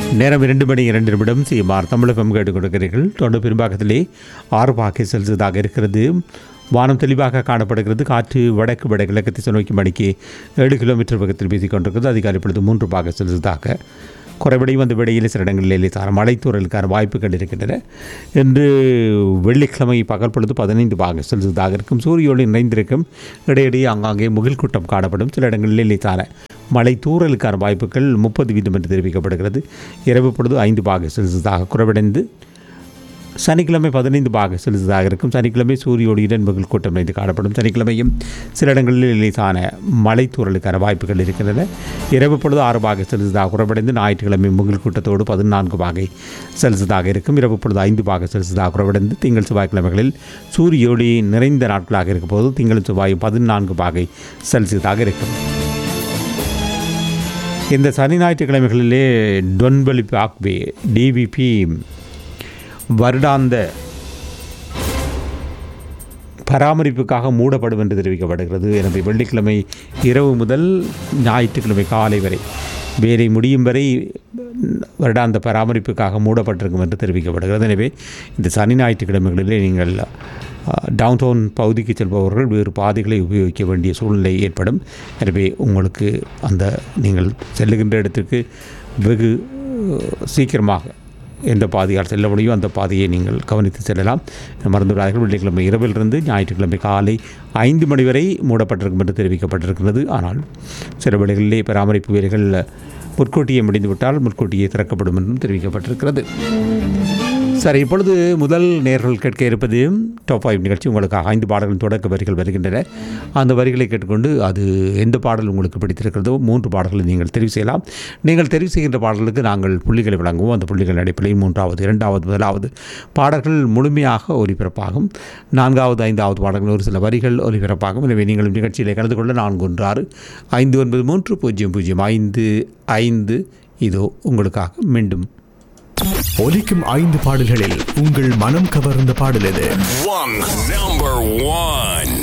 நேரம் இரண்டு மணி இரண்டு நிமிடம் சிஎம்ஆர் தமிழகம் கேட்டுக் கொடுக்கிறீர்கள் தொடர்ந்து பெரும்பாக்கத்திலே ஆறு பாக்கை செல்சியஸாக இருக்கிறது வானம் தெளிவாக காணப்படுகிறது காற்று வடக்கு வடகிழக்கு திசை நோக்கி மணிக்கு ஏழு கிலோமீட்டர் வேகத்தில் வீசிக் கொண்டிருக்கிறது அதிகாலை பொழுது மூன்று பாக செல்சியஸாக குறைபடியும் அந்த விடையில் சில இடங்களில் லேசான மழைத்தூரலுக்கான வாய்ப்புகள் இருக்கின்றன இன்று வெள்ளிக்கிழமை பகல் பொழுது பதினைந்து பாக செல்சியஸாக இருக்கும் சூரிய ஒளி நிறைந்திருக்கும் இடையிடையே ஆங்காங்கே முகில் கூட்டம் காணப்படும் சில இடங்களில் லேசான மழை தூறலுக்கான வாய்ப்புகள் முப்பது வீதம் என்று தெரிவிக்கப்படுகிறது இரவு பொழுது ஐந்து பாக செல்சியஸாக குறைவடைந்து சனிக்கிழமை பதினைந்து பாக செலுத்ததாக இருக்கும் சனிக்கிழமை சூரிய ஒளியுடன் மகிழ் கூட்டம் நிறைந்து காணப்படும் சனிக்கிழமையும் சில இடங்களில் லேசான மழை தூறலுக்கான வாய்ப்புகள் இருக்கின்றன இரவு பொழுது ஆறு பாக செலுத்ததாக குறைவடைந்து ஞாயிற்றுக்கிழமை முகில் கூட்டத்தோடு பதினான்கு பாகை செலுத்ததாக இருக்கும் இரவு பொழுது ஐந்து பாக செலுத்ததாக குறைவடைந்து திங்கள் செவ்வாய்க்கிழமைகளில் சூரிய ஒளி நிறைந்த நாட்களாக இருக்கும் போது திங்கள் செவ்வாய் பதினான்கு பாகை செல்சியஸாக இருக்கும் இந்த சனி ஞாயிற்றுக்கிழமைகளிலே டொன்பலி பாக்வே டிவிபி வருடாந்த பராமரிப்புக்காக மூடப்படும் என்று தெரிவிக்கப்படுகிறது எனவே வெள்ளிக்கிழமை இரவு முதல் ஞாயிற்றுக்கிழமை காலை வரை வேலை முடியும் வரை வருடாந்த பராமரிப்புக்காக மூடப்பட்டிருக்கும் என்று தெரிவிக்கப்படுகிறது எனவே இந்த சனி ஞாயிற்றுக்கிழமைகளிலே நீங்கள் டவுன் டவுன் பகுதிக்கு செல்பவர்கள் வேறு பாதைகளை உபயோகிக்க வேண்டிய சூழ்நிலை ஏற்படும் எனவே உங்களுக்கு அந்த நீங்கள் செல்லுகின்ற இடத்திற்கு வெகு சீக்கிரமாக எந்த பாதையால் செல்ல முடியும் அந்த பாதையை நீங்கள் கவனித்து செல்லலாம் மறந்துவிடாதீர்கள் வெள்ளிக்கிழமை இரவிலிருந்து ஞாயிற்றுக்கிழமை காலை ஐந்து மணி வரை மூடப்பட்டிருக்கும் என்று தெரிவிக்கப்பட்டிருக்கிறது ஆனால் சில வேளைகளிலே பராமரிப்பு வேலைகள் முற்கூட்டியே முடிந்துவிட்டால் முற்கூட்டியே திறக்கப்படும் என்றும் தெரிவிக்கப்பட்டிருக்கிறது சரி இப்பொழுது முதல் நேர்கள் கேட்க இருப்பது டாப் ஃபைவ் நிகழ்ச்சி உங்களுக்காக ஐந்து பாடல்களின் தொடக்க வரிகள் வருகின்றன அந்த வரிகளை கேட்டுக்கொண்டு அது எந்த பாடல் உங்களுக்கு பிடித்திருக்கிறதோ மூன்று பாடல்களை நீங்கள் தெரிவு செய்யலாம் நீங்கள் தெரிவு செய்கின்ற பாடல்களுக்கு நாங்கள் புள்ளிகளை வழங்குவோம் அந்த புள்ளிகள் அடிப்படையில் மூன்றாவது இரண்டாவது முதலாவது பாடல்கள் முழுமையாக ஒலிபரப்பாகும் நான்காவது ஐந்தாவது பாடல்கள் ஒரு சில வரிகள் ஒலிபரப்பாகும் எனவே நீங்கள் நிகழ்ச்சியில் கலந்து கொள்ள நான்கு ஒன்று ஆறு ஐந்து ஒன்பது மூன்று பூஜ்ஜியம் பூஜ்ஜியம் ஐந்து ஐந்து இதோ உங்களுக்காக மீண்டும் ஒலிக்கும் ஐந்து பாடல்களில் உங்கள் மனம் கவர்ந்த பாடல் எது One number one.